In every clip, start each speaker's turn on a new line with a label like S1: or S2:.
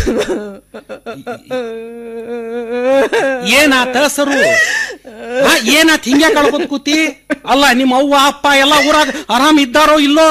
S1: ಏನಾತ ಸರು ಆ, ಏನಾತ್ ಹಿಂಗ್ಯಾ ಕಳ್ಕೊತ್ ಕೂತಿ ಅಲ್ಲ ನಿಮ್ಮ ಅವ್ವ ಅಪ್ಪ ಎಲ್ಲ ಊರಾಗ ಆರಾಮ್ ಇದ್ದಾರೋ ಇಲ್ಲೋ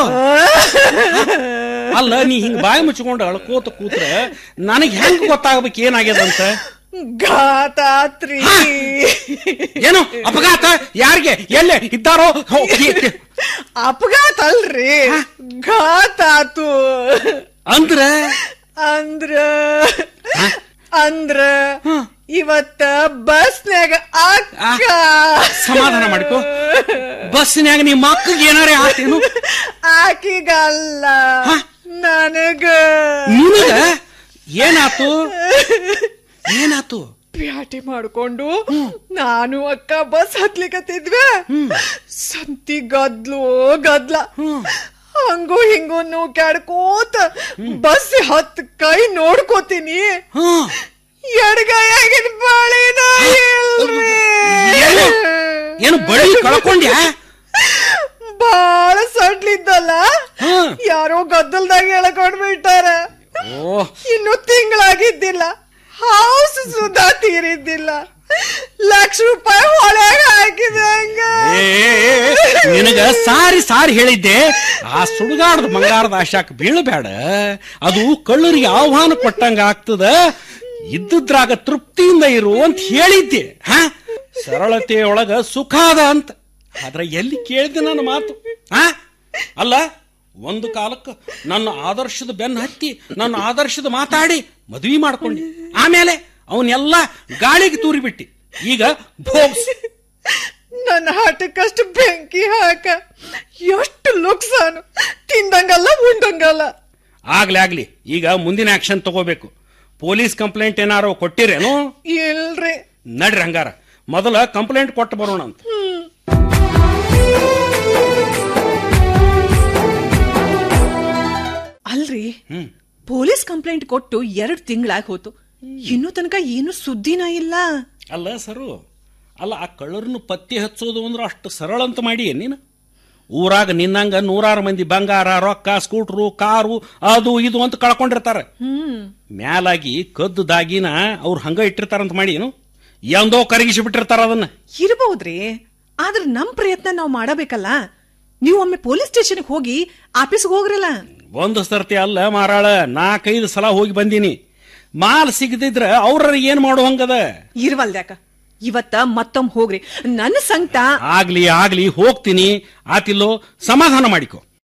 S1: ಅಲ್ಲ ನೀ ಹಿಂಗ್ ಬಾಯಿ ಮುಚ್ಕೊಂಡು ಅಳ್ಕೋತ ಕೂತ್ರೆ ನನಗ್ ಹೆಂಗ್ ಗೊತ್ತಾಗ್ಬೇಕು ಏನಾಗ್ಯದಂತ
S2: ಘಾತಾತ್ರಿ
S1: ಏನು ಅಪಘಾತ ಯಾರಿಗೆ ಎಲ್ಲೇ ಇದ್ದಾರೋ ಹೋ, ಈ-
S2: ಅಪಘಾತ ಅಲ್ರಿ ಘಾತಾತು
S1: ಅಂದ್ರ
S2: ಅಂದ್ರ ಅಂದ್ರ ಇವತ್ತ ಬಸ್ನ್ಯಾಗ ಅಕ್ಕ
S1: ಸಮಾಧಾನ ಮಾಡ್ಕೋ ಬಸ್ನ್ಯಾಗ ನಿಮ್ಮ ಅಕ್ಕಗೆ ಏನಾರೇ ಆತೇನು
S2: ಆಕಿಗಲ್ಲ ನನಗ
S1: ನಿನಗ ಏನಾತು ಏನಾತು
S2: ಪ್ಯಾಟಿ ಮಾಡ್ಕೊಂಡು ನಾನು ಅಕ್ಕ ಬಸ್ ಹತ್ಲಿಕತ್ತಿದ್ವೆ ಸಂತಿ ಗದ್ಲು ಗದ್ಲ ಹಂಗೂ ಹಿಂಗೂ ನೂಕ್ಯಾಡ್ಕೋತ ಬಸ್ ಹತ್ ಕೈ ನೋಡ್ಕೋತೀನಿ
S1: ಹ್ಮ್
S2: ಎಡಗೈಯಾಗಿನ ಬಾಳಿನ ಇಲ್ರಿ
S1: ಏನು? ಏನು ಬಳಿ ಕಳ್ಕೊಂಡ್ಯಾ
S2: ಬಾಳ ಸಡ್ಲಿದ್ದಲ್ಲ
S1: ಹ್ಮ್.
S2: ಯಾರೋ ಗದ್ದಲ್ದಾಗ ಎಳ್ಕೊಂಡ್ ಬಿಟ್ಟಾರ
S1: ಓ
S2: ಇನ್ನು ತಿಂಗಳಾಗಿದ್ದಿಲ್ಲ ಹೌಸ್ ಸುಧಾ ತೀರಿದ್ದಿಲ್ಲ ಲಕ್ಷ ರೂಪಾಯಿ ಹೊಳೆಗ ಹಾಕಿದಂಗ
S1: ಏ, ಏ, ಏ, ನಿನಗ ಸಾರಿ ಸಾರಿ ಹೇಳಿದ್ದೆ ಆ ಸುಡುಗಾಡದ ಬಂಗಾರದ ಆಶಾಕ್ ಬೀಳಬೇಡ ಅದು ಕಳ್ಳರಿಗೆ ಆಹ್ವಾನ ಕೊಟ್ಟಂಗ ಆಗ್ತದ ಇದ್ದುದ್ರಾಗ ತೃಪ್ತಿಯಿಂದ ಇರು ಅಂತ ಹೇಳಿದ್ದೆ ಹ ಸರಳತೆ ಒಳಗ ಸುಖ ಅದ ಅಂತ ಆದ್ರೆ ಎಲ್ಲಿ ಕೇಳಿದೆ ನನ್ನ ಮಾತು ಹ ಅಲ್ಲ ಒಂದು ಕಾಲಕ್ಕೆ ನನ್ನ ಆದರ್ಶದ ಬೆನ್ನ ಹತ್ತಿ ನನ್ನ ಆದರ್ಶದ ಮಾತಾಡಿ ಮದುವೆ ಮಾಡ್ಕೊಂಡಿ ಆಮೇಲೆ ಅವನ್ನೆಲ್ಲ ಗಾಳಿಗೆ ತೂರಿಬಿಟ್ಟಿ ಈಗ ಭೋಗ್ಸ್
S2: ನನ್ನ ಹಠಕ್ಕಷ್ಟು ಬೆಂಕಿ ಹಾಕ ಎಷ್ಟು ಲುಕ್ಸಾನು ತಿಂದಂಗಲ್ಲ ಉಂಡಂಗಲ್ಲ
S1: ಆಗ್ಲಿ ಆಗ್ಲಿ ಈಗ ಮುಂದಿನ ಆಕ್ಷನ್ ತಗೋಬೇಕು ಪೊಲೀಸ್ ಕಂಪ್ಲೇಂಟ್ ಏನಾರು ಕೊಟ್ಟಿರೇನು
S2: ಇಲ್ರಿ
S1: ನಡ್ರಿ ಹಂಗಾರ ಮೊದಲ ಕಂಪ್ಲೇಂಟ್ ಕೊಟ್ಟು ಬರೋಣ ಅಂತ
S2: ಅಲ್ರಿ ಪೊಲೀಸ್ ಕಂಪ್ಲೇಂಟ್ ಕೊಟ್ಟು ಎರಡ್ ತಿಂಗಳಾಗಿ ಹೋತು ಇನ್ನೂ ತನಕ ಏನು ಸುದ್ದಿನ ಇಲ್ಲ
S1: ಅಲ್ಲ ಸರು ಅಲ್ಲ ಆ ಕಳ್ಳರನ್ನು ಪತ್ತೆ ಹಚ್ಚೋದು ಅಂದ್ರೆ ಅಷ್ಟು ಸರಳ ಅಂತ ಮಾಡಿ ನೀನು ಊರಾಗ ನಿನ್ನಂಗ ನೂರಾರು ಮಂದಿ ಬಂಗಾರ ರೊಕ್ಕ ಸ್ಕೂಟ್ರು ಕಾರು ಅದು ಇದು ಅಂತ ಕಳ್ಕೊಂಡಿರ್ತಾರ ಮ್ಯಾಲಾಗಿ ಕದ್ದು ದಾಗಿನ ಅವ್ರು ಹಂಗ ಇಟ್ಟಿರ್ತಾರಂತ ಮಾಡಿ ಏನು ಎಂದೋ ಕರಗಿಸಿ ಬಿಟ್ಟಿರ್ತಾರ ಅದನ್ನ
S2: ಇರ್ಬಹುದ್ರಿ ಆದ್ರ ನಮ್ ಪ್ರಯತ್ನ ನಾವ್ ಮಾಡಬೇಕಲ್ಲ ನೀವು ಒಮ್ಮೆ ಪೊಲೀಸ್ ಸ್ಟೇಷನ್ಗೆ ಹೋಗಿ ಆಫೀಸ್ಗೆ ಹೋಗ್ರಲ್ಲ
S1: ಒಂದು ಸರ್ತಿ ಅಲ್ಲ ಮಾರಾಳ ನಾಲ್ಕೈದು ಸಲ ಹೋಗಿ ಬಂದೀನಿ ಮಾಲ್ ಸಿಗದಿದ್ರ ಅವ್ರ ಏನ್ ಮಾಡೋ ಹಂಗದ
S2: ಇರ್ವಲ್ದ್ಯಾಕ ಇವತ್ತ ಮತ್ತೊಮ್ಮೆ ಹೋಗ್ರಿ ನನ್ನ ಸಂಕಟ
S1: ಆಗ್ಲಿ ಆಗ್ಲಿ ಹೋಗ್ತೀನಿ ಆತಿಲ್ಲೋ ಸಮಾಧಾನ ಮಾಡಿಕೊ